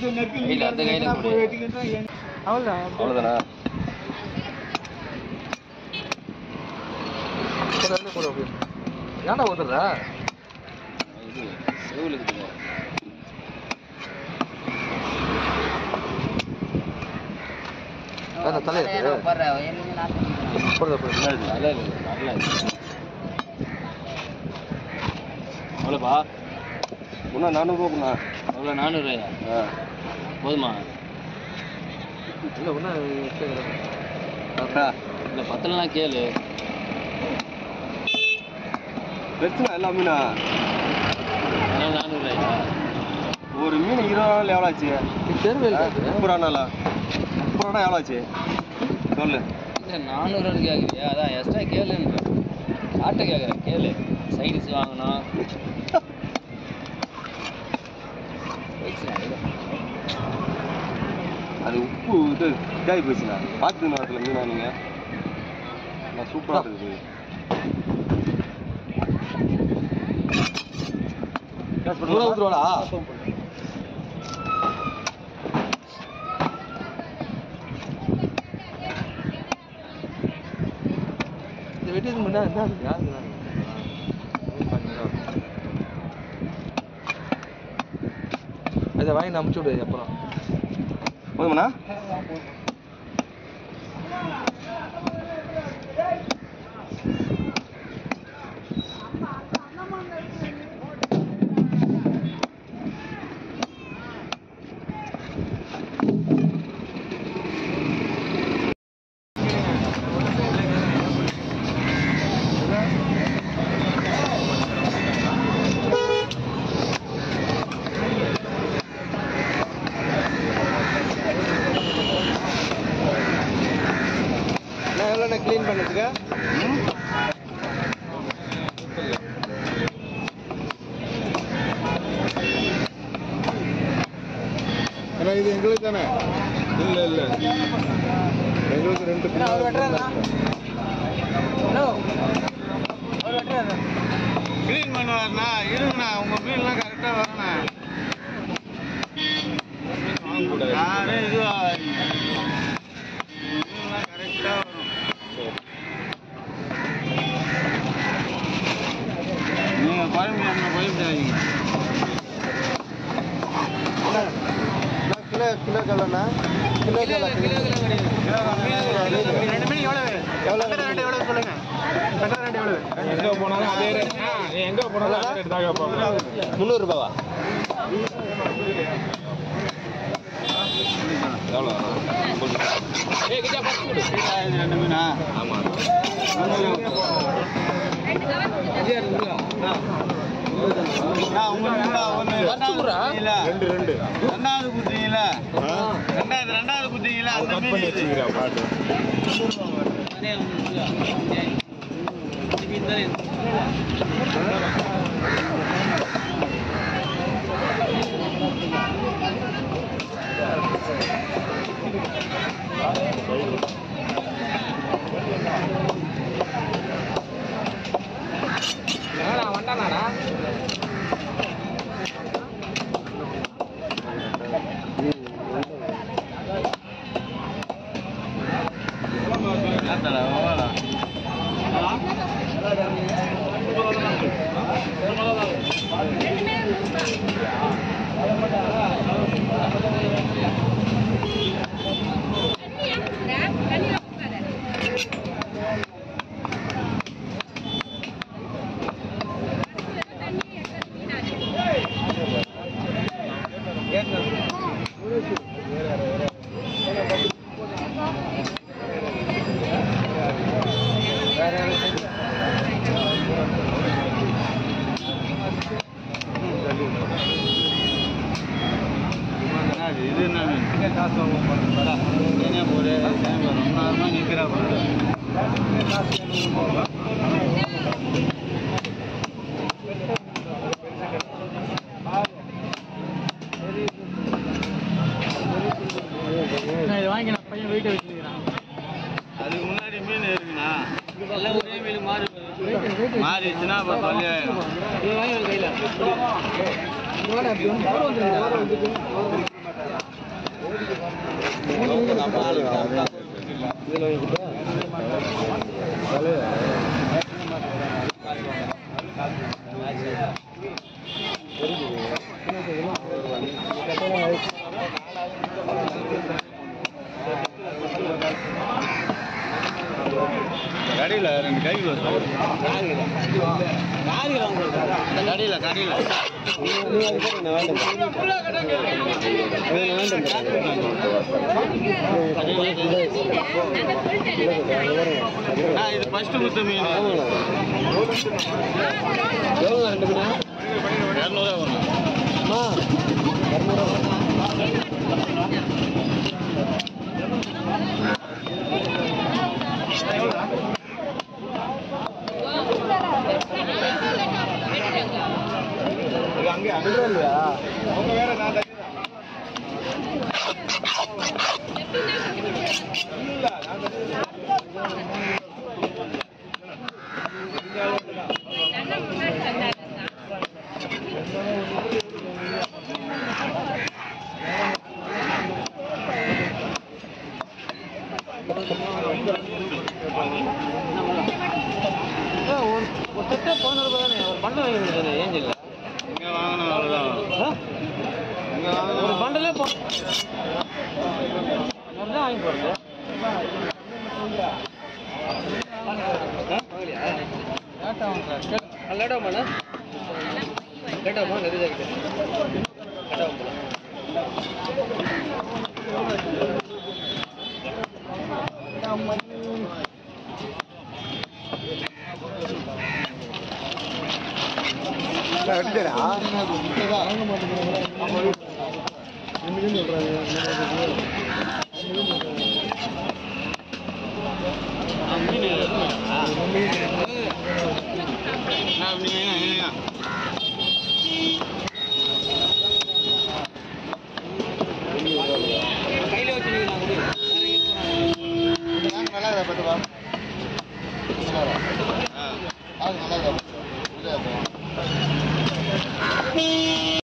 கையில் அந்த கையில் கொடு அவ்வளோதானா ஏன்டா ஊத்துற இது செவில் இருக்குங்க வேற தலையா போடுறத போடு நல்லா இருக்கு நல்லா இருக்கு அவ்வளோப்பா இன்னும் நானூறுபாக்குண்ணா அவ்வளோ நானூறுவாயா ஆ போதுமா இல்லை ஒன்றும் இல்லை பத்தலாம் கேளு பிரச்சனை எல்லாமேண்ணா அதனால நானூறுவாயா ஒரு மீன் இருபது நாள் எவ்வளோ ஆச்சு முப்பது ரூபா நாளா முப்பது ரூபா எவ்வளோ ஆச்சு சொல்லு இல்லை நானூறுவான்னு கேட்குறியா அதான் எக்ஸ்ட்ரா கேளுன்ற ஆட்டை கேட்குறேன் கேளு சைடிஸ் வாங்கணும் அது உப்பு இது இதாகி போச்சுண்ணா பார்த்துக்கணும் அதில் மீனா நீங்கள் நான் சூப்பராக இருக்குது நூறுவா ஊற்றுவாடா இந்த வெட்டியது முன்னா என்ன யாருங்க அதை வாங்கி நான் அமுச்சு விடு அப்புறம் போதுமாண்ணா நான் எவ்வளோ க்ளீன் பண்ணதுக்கு ஏன்னா இது எங்களுக்கு தானே இல்லை இல்லை எங்களுக்கு ரெண்டு க்ளீன் பண்ணுவார்ண்ணா இருங்கண்ணா உங்க மீன்லாம் கரெக்டாக வரண்ணா யாரும் இதுவா மீன்லாம் கரெக்டாக வரும் நீங்கள் குழம்பு என்ன குழம்பிடாதீங்க கிலோ கிலோ கல்லண்ணா கிலோ கல்ல கிலோ ரெண்டு மீன் எவ்வளவு எவ்வளவு? ரெண்டு ரெண்டு எவ்வளவு சொல்லுங்க ரெண்டு ரெண்டு எவ்வளவு எங்கே போனாலும் அதே ரேட் எங்கே போனாலும் அதே ரேட் தான் கேட்பாங்க முந்நூறுபாவா எவ்வளோ இது ரெண்டு மீனா ஆமாம் நான் உங்க மீனா ஒன்று ரெண்டாவது ரெண்டு ரெண்டு ரெண்டாவது குத்தீங்களா ஆ ரெண்டாவது ரெண்டாவது குத்தீங்களா அந்த கட் மீன் பண்ணி இது. வச்சுக்கிறா பாட்டு என்னத்தடா, எவ்வளோடா? என்னது, இது என்ன மீன்? என்ன போடு, ரொம்ப நேரமா நிக்கிறா பாரு. அதுக்கு முன்னாடி மீன் இருக்குண்ணா மாறிடுச்சுன்னா அப்போ தொல்லையாயிடும் இதில் வாங்கிக்கிட்டா கடையில் ரெண்டு கை கடையில் கடையில் இது ஃபர்ஸ்ட் குத்த மீன் எவ்வளோ ரெண்டு மீனா இரநூறுவா வரும் அம்மா அங்கே அங்கே இல்லையா அவங்க வேற நான் தச்சு இல்ல நான் தச்சு ஒரு ஒரு செட்டே பதினோரு ரூபாய் தானே ஒரு பண்டல் வாங்கி கொடுத்தானே ஏன் இல்லை இங்கே வாங்கினா அவ்வளோதான் இங்கே ஒரு வாங்கினா பண்டலே போ தான் வாங்கி போகிறது லேட்டாகுமாண்ணா லேட்டாகுமா நிறைய லேட்டாகும் நான் நீங்கள் கையில் வச்சுருக்கீங்களா நல்லா இதை பார்த்து ஆ அது நல்லா இதை